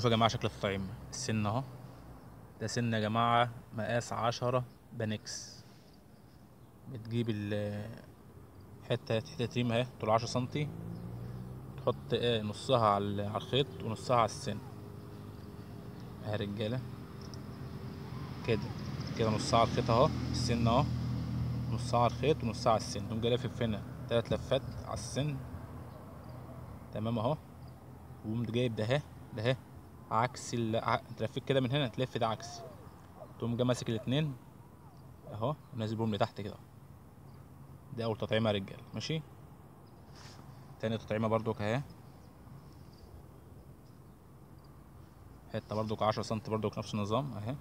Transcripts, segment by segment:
شوفوا يا جماعه شكل الطعيم السن اهو ده سن يا جماعه مقاس عشرة بانكس بتجيب ال حته حته ريم اهي طول عشرة سنتي تحط ايه نصها على ال- على الخيط ونصها على السن اهي يا رجاله كده كده نصها على الخيط اهو السن اهو نصها على الخيط ونصها على السن تقوم جاي لافف هنا تلات لفات على السن تمام اهو وقوم جايب ده اهي ده اهي عكس ال ع- انت لفيت كده من هنا تلف ده عكس تقوم جاي ماسك الاتنين اهو ونازل بهم لتحت كده دي اول تطعيمه يا رجاله ماشي تاني تطعيمه برضو اهي حته برضو عشرة سنتي برضو نفس النظام اهي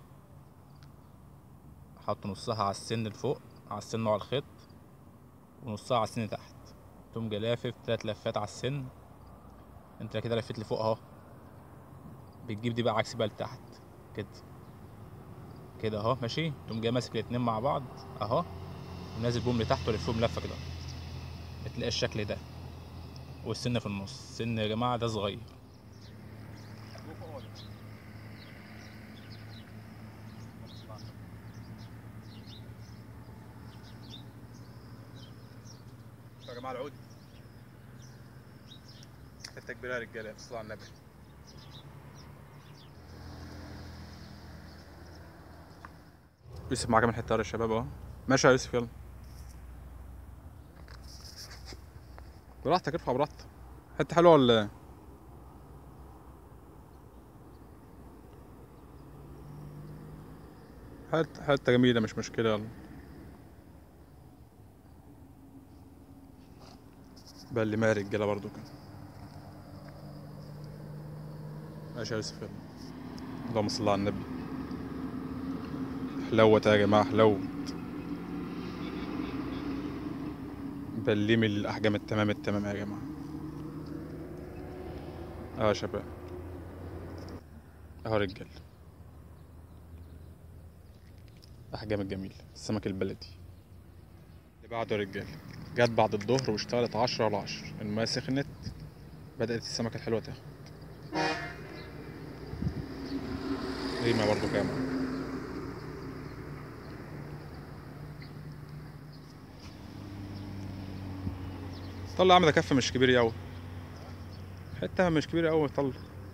حط نصها على السن لفوق على السن وعلى الخيط ونصها على السن تحت تقوم جاي لافف تلات لفات على السن انت كده لفيت لفوق اهو بتجيب دي بقى عكس بقى لتحت كده كده اهو ماشي تقوم جاي ماسك الاتنين مع بعض اهو ونازل بهم لتحت ولفهم لفه كده بتلاقي الشكل ده والسن في النص السن يا جماعه ده صغير يا جماعه العود حته كبيره يا رجاله صلوا على النبي يوسف معاه كمان حته يا الشباب اهو ماشي يا يوسف يلا براحتك ارفع براحتك حته حلوه ولا ايه؟ حته حته جميله مش مشكله يلا بل ما رجاله برضو كده ماشي يا يوسف يلا اللهم صل على النبي حلوت يا جماعه حلوت بلمي الاحجام التمام التمام يا جماعه اه يا شباب اهو رجال احجام الجميل السمك البلدي اللي بعده يا رجال جت بعد الظهر واشتغلت عشرة على عشر الماء سخنت بدأت السمكة الحلوة تاخد قيمة برضو كامل طلع يا عم ده كف مش كبير أوي حتة مش كبيرة أوي طلع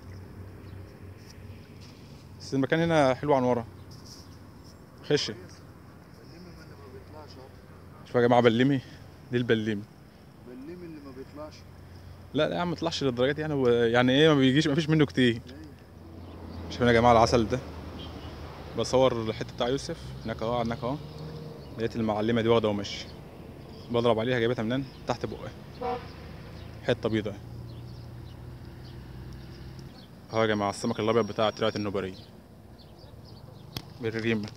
بس المكان هنا حلو عن ورا خشة بلمي اللي ما بيطلعش اهو شوفوا يا جماعة بلمي دي البلمي بلمي اللي ما بيطلعش لا لا يا عم مطلعش للدرجات دي يعني هو يعني ايه ما بيجيش ما فيش منه كتير شوفوا يا جماعه العسل ده بصور الحته بتاع يوسف هناك اهو هناك اهو لقيت المعلمه دي واخده وماشي بضرب عليها جايبتها منين تحت بقها حته بيضه اهو يا جماعه السمك الابيض بتاع طلعت النوبريه بالريمه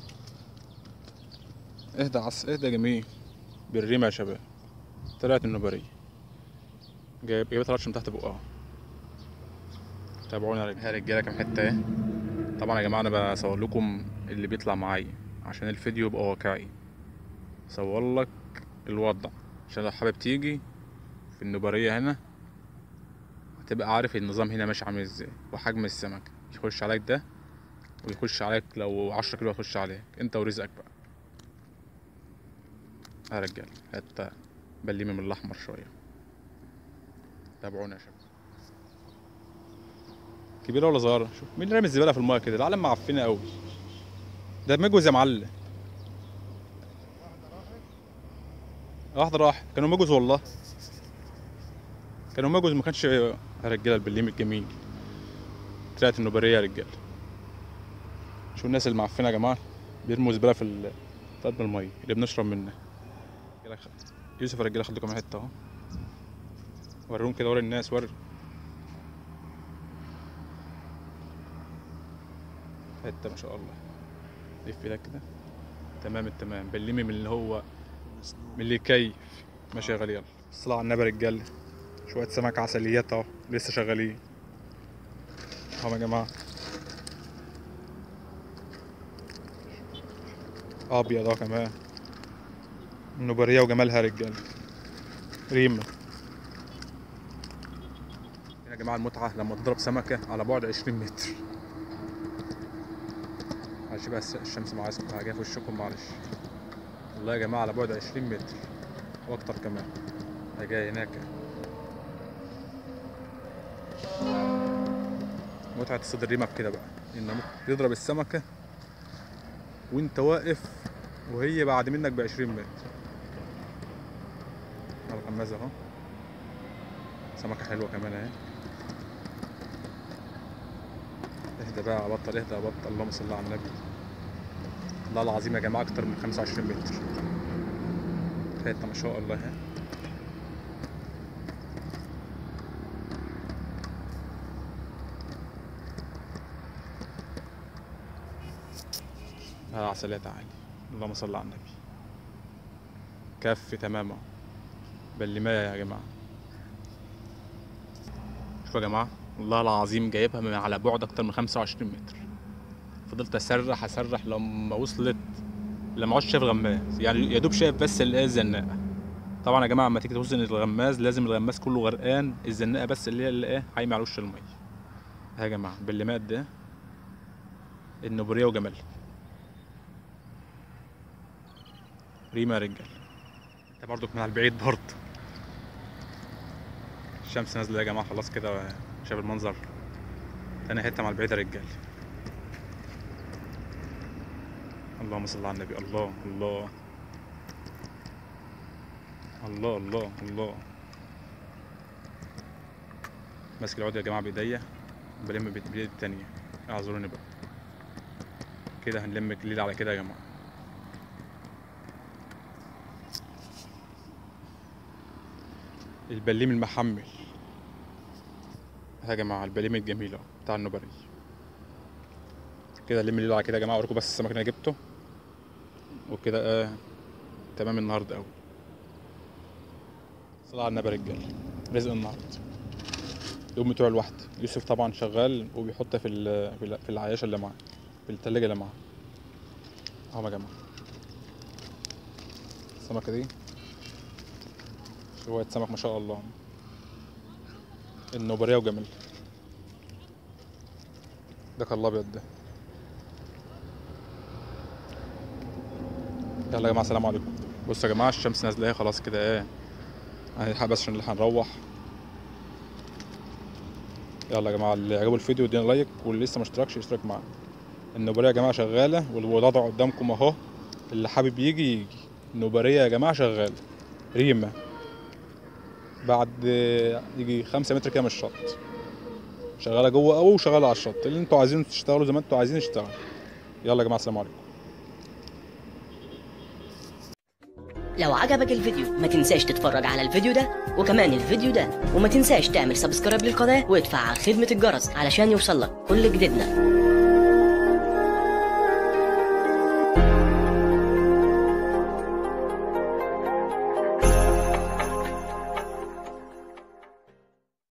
اهدى عس اهدى يا جميل بالريمه يا شباب طلعت النوبريه جايب جايبتها لطش من تحت بقها تابعونا يا رجاله يا رجاله كام حته اهي طبعا يا جماعه انا بصور لكم اللي بيطلع معايا عشان الفيديو يبقى واقعي صور لك الوضع عشان لو حابب تيجي في النوبريه هنا هتبقى عارف النظام هنا ماشي عامل ازاي وحجم السمك يخش عليك ده ويخش عليك لو عشرة كيلو يخش عليك انت ورزقك بقى يا رجاله حته بليمه من الاحمر شويه تابعونا يا شباب كبيرة ولا صغيرة؟ شوف مين اللي رامي الزبالة في المايه كده؟ العالم معفنة قوي ده مجوز يا معلم واحدة راحت كانوا مجوز والله كانوا مجوز ما كانش يا رجالة البليم الجميل طلعت النوبرية يا رجالة شوف الناس المعفنة يا جماعة بيرموا زبالة في ال- في قلب المية اللي بنشرب منها رجالة خ- يوسف يا رجالة خد لكم حتة اهو وريهم كده وري الناس وري حته ما شاء الله لف ايدك كده تمام التمام بلمي من اللي هو من اللي يكيف ماشي يا غالي يلا الصلاة على النبي يا رجاله شويه سمك عسليات اهو لسه شغالين اهو يا جماعه ابيض اهو كمان النوبريه وجمالها يا رجاله ريمه هنا جماعة المتعة لما تضرب سمكة على بعد 20 متر معلش بقى الس- الشمس معاكم جايه في وشكم معلش والله يا جماعة على بعد 20 متر واكتر كمان هي جاي هناك متعة الصيد الريمة بكده بقى ان ممكن تضرب السمكة وانت واقف وهي بعد منك ب 20 متر الغمازة اهو سمكة حلوة كمان اهي اهدى بقى بطل اهدى بطل اللهم صل على النبي والله العظيم يا جماعة أكتر من 25 متر حتة ما شاء الله اهي ها عسلية تعالي اللهم صل على النبي كف تماما باللماية يا جماعة شوفوا يا جماعة والله العظيم جايبها من على بعد أكتر من 25 متر فضلت أسرح أسرح لما وصلت لما عدتش شايف غماز يعني يا دوب شايف بس اللي هي الزناقة طبعا يا جماعة لما تيجي توزن الغماز لازم الغماز كله غرقان الزناقة بس اللي هي اللي ايه عايمة على وش المية ها يا جماعة باللماء ده النوبرية وجمال ريما يا رجال انت برضك من على البعيد برضه الشمس نازلة يا جماعة خلاص كده شايف المنظر تاني حتة مع البعيد يا رجال اللهم صل على النبي الله الله الله الله الله ماسك العود يا جماعة بإيديا بلم بإيدي التانية اعذروني بقى كده هنلم الليل على كده يا جماعة البليم المحمل يا جماعة البليم الجميلة بتاع النبري كده نلم الليل على كده يا جماعة اوريكم بس السمك اللي انا جبته وكده آه تمام النهاردة أوي صلاة على النبي يا رجالة رزق النهاردة يوم بتوع الواحد يوسف طبعا شغال وبيحطها في ال- في ال- في العياشة اللي معاه في التلاجة اللي معاه اهو يا جماعة السمكة دي شوية سمك ما شاء الله النوبرية وجميل ده كان الأبيض ده يلا يا جماعة السلام عليكم بصوا يا جماعة الشمس نازلة اهي خلاص كده ايه هنلحق بس عشان نلحق نروح يلا يا جماعة اللي عجبه الفيديو ادينا لايك واللي لسه ما اشتركش يشترك معانا النوبرية يا جماعة شغالة والوضع قدامكم اهو اللي حابب يجي يجي النوبرية يا جماعة شغالة ريمة بعد يجي خمسة متر كده من الشط شغالة جوه أوي وشغالة على الشط اللي انتوا عايزين تشتغلوا زي ما انتوا عايزين اشتغلوا يلا يا جماعة السلام عليكم لو عجبك الفيديو ما تنساش تتفرج على الفيديو ده وكمان الفيديو ده وما تنساش تعمل سبسكرايب للقناة وادفع على خدمة الجرس علشان يوصلك كل جديدنا